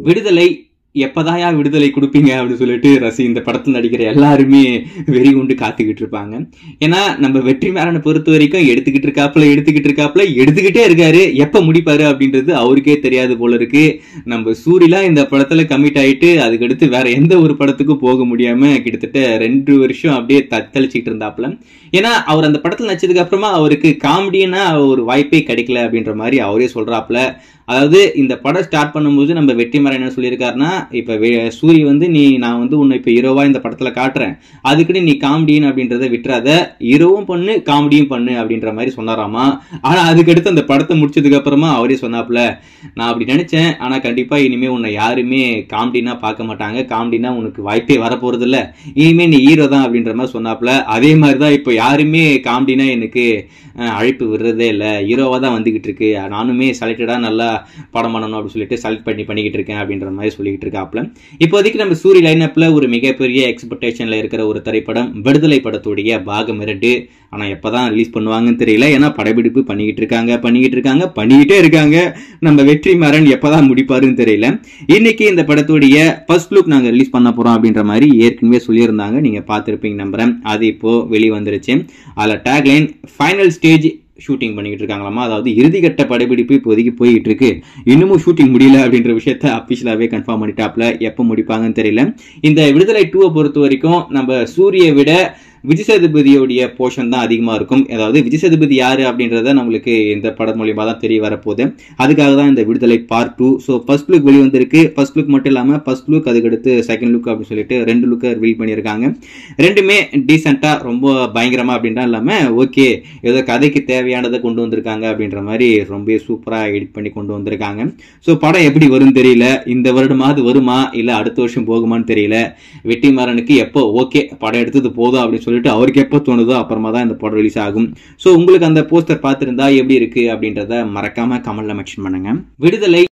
விடுதலை எப்பதாயா விடுதலை கொடுப்பீங்க அப்படின்னு சொல்லிட்டு ரசி இந்த படத்தில் நடிக்கிற எல்லாருமே வெறி கொண்டு காத்துக்கிட்டு இருப்பாங்க ஏன்னா நம்ம வெற்றிமாறனை பொறுத்த வரைக்கும் எடுத்துக்கிட்டு இருக்காப்புல எடுத்துக்கிட்டு இருக்காப்புல எடுத்துக்கிட்டே இருக்காரு எப்ப முடிப்பாரு அப்படின்றது அவருக்கே தெரியாது போல இருக்கு நம்ம சூரியலாம் இந்த படத்துல கமிட் ஆயிட்டு அதுக்கடுத்து வேற எந்த ஒரு படத்துக்கும் போக முடியாம கிட்டத்தட்ட ரெண்டு வருஷம் அப்படியே தத்தளிச்சுட்டு இருந்தாப்புல ஏன்னா அவர் அந்த படத்துல நடிச்சதுக்கு அப்புறமா அவருக்கு காமெடினா ஒரு வாய்ப்பே கிடைக்கல அப்படின்ற மாதிரி அவரே சொல்றாப்புல அதாவது இந்த படம் ஸ்டார்ட் பண்ணும்போது நம்ம வெற்றிமாறன் என்ன சொல்லியிருக்காருன்னா இப்ப வே- சூரி வந்து நீ நான் வந்து உன்னை இப்ப ஹீரோவா இந்த படத்துல காட்டுறேன் அதுக்குன்னு நீ காமெடின்னு அப்படின்றத விட்டுறாத ஹீரோவும் பண்ணு காமெடியும் பண்ணு அப்படின்ற மாதிரி சொன்னாராமா ஆனா அதுக்கடுத்து அந்த படத்தை முடிச்சதுக்கு அப்புறமா அவரே சொன்னாப்புல நான் அப்படி நினைச்சேன் ஆனா கண்டிப்பா இனிமே உன்னை யாருமே காமெடினா பார்க்க மாட்டாங்க காமெடினா உனக்கு வாய்ப்பே வரப்போறது இல்ல இனிமே நீ ஹீரோ தான் அப்படின்ற மாதிரி சொன்னாப்புல அதே மாதிரி தான் இப்போ யாருமே காமெடினா எனக்கு அஹ், அழைப்பு விடுறதே இல்லை ஹீரோவா தான் வந்துகிட்டு இருக்கு நானுமே செலக்டடா நல்லா படம் பண்ணணும் அப்படின்னு சொல்லிட்டு செலக்ட் பண்ணி பண்ணிக்கிட்டு இருக்கேன் அப்படின்ற மாதிரி சொல்லிக்கிட்டு இருக்காப்புல இப்போதைக்கு நம்ம சூரிய லைனப்ல ஒரு மிகப்பெரிய எக்ஸ்பெக்டேஷன்ல இருக்கிற ஒரு திரைப்படம் விடுதலை படத்துடைய பாகம் இரண்டு ஆனா எப்பதான் ரிலீஸ் பண்ணுவாங்கன்னு தெரியல ஏன்னா படப்பிடிப்பு பண்ணிக்கிட்டு இருக்காங்க பண்ணிக்கிட்டு இருக்காங்க பண்ணிக்கிட்டே இருக்காங்க நம்ம வெற்றிமாறன் எப்பதான் முடிப்பாருன்னு தெரியல இன்னைக்கு இந்த படத்துடைய ஃபர்ஸ்ட் லுக் நாங்க ரிலீஸ் பண்ண போறோம் அப்படின்ற மாதிரி ஏற்கனவே சொல்லியிருந்தாங்க நீங்க பார்த்திருப்பீங்க நம்புறேன் அது இப்போ வெளி வந்துருச்சு அதுல டேக்லைன் ஃபைனல் ஸ்டேஜ் ஷூட்டிங் பண்ணிக்கிட்டு இருக்காங்களாமா அதாவது இறுதிக்கட்ட படப்பிடிப்பு இப்போதைக்கு போயிட்டு இருக்கு இன்னமும் ஷூட்டிங் முடியல அப்படின்ற விஷயத்த அபிஷியலாவே கன்ஃபார்ம் பண்ணிட்டாப்ல எப்போ முடிப்பாங்கன்னு தெரியல இந்த விடுதலை டூவை பொறுத்த வரைக்கும் நம்ம சூரிய விட விஜய் சேதுபதியோடைய போர்ஷன் தான் அதிகமா இருக்கும் அதாவது விஜய் சேதுபதி யாரு அப்படின்றத நம்மளுக்கு இந்த படம் மூலியமா தான் தெரிய வரப்போகுது அதுக்காக தான் இந்த Viduthalai part two so first look வெளிவந்திருக்கு ஃபர்ஸ்ட் லுக் மட்டும் இல்லாமல் ஃபர்ஸ்ட் லுக் அதுக்கடுத்து செகண்ட் லுக் அப்படின்னு சொல்லிட்டு ரெண்டு லுக்கை ரிவீல் பண்ணியிருக்காங்க ரெண்டுமே டீசெண்டாக ரொம்ப பயங்கரமா அப்படின்ட்டு இல்லாமல் ஓகே ஏதோ கதைக்கு தேவையானதை கொண்டு வந்திருக்காங்க அப்படின்ற மாதிரி ரொம்ப சூப்பராக எடிட் பண்ணி கொண்டு வந்திருக்காங்க ஸோ படம் எப்படி வரும்னு தெரியல இந்த வருடமாவது வருமா இல்லை அடுத்த வருஷம் போகுமான்னு தெரியல வெற்றிமாறனுக்கு எப்போ ஓகே படம் எடுத்தது போதும் அப்படின்னு சொல்லிட்டு அவருக்கு எப்போ தோணுதோ அப்புறமா தான் இந்த படம் ரிலீஸ் ஆகும் ஸோ உங்களுக்கு அந்த போஸ்டர் பார்த்துருந்தா எப்படி இருக்கு அப்படின்றத மறக்காம கமெண்ட்ல மென்ஷன் பண்ணுங்க விடுதலை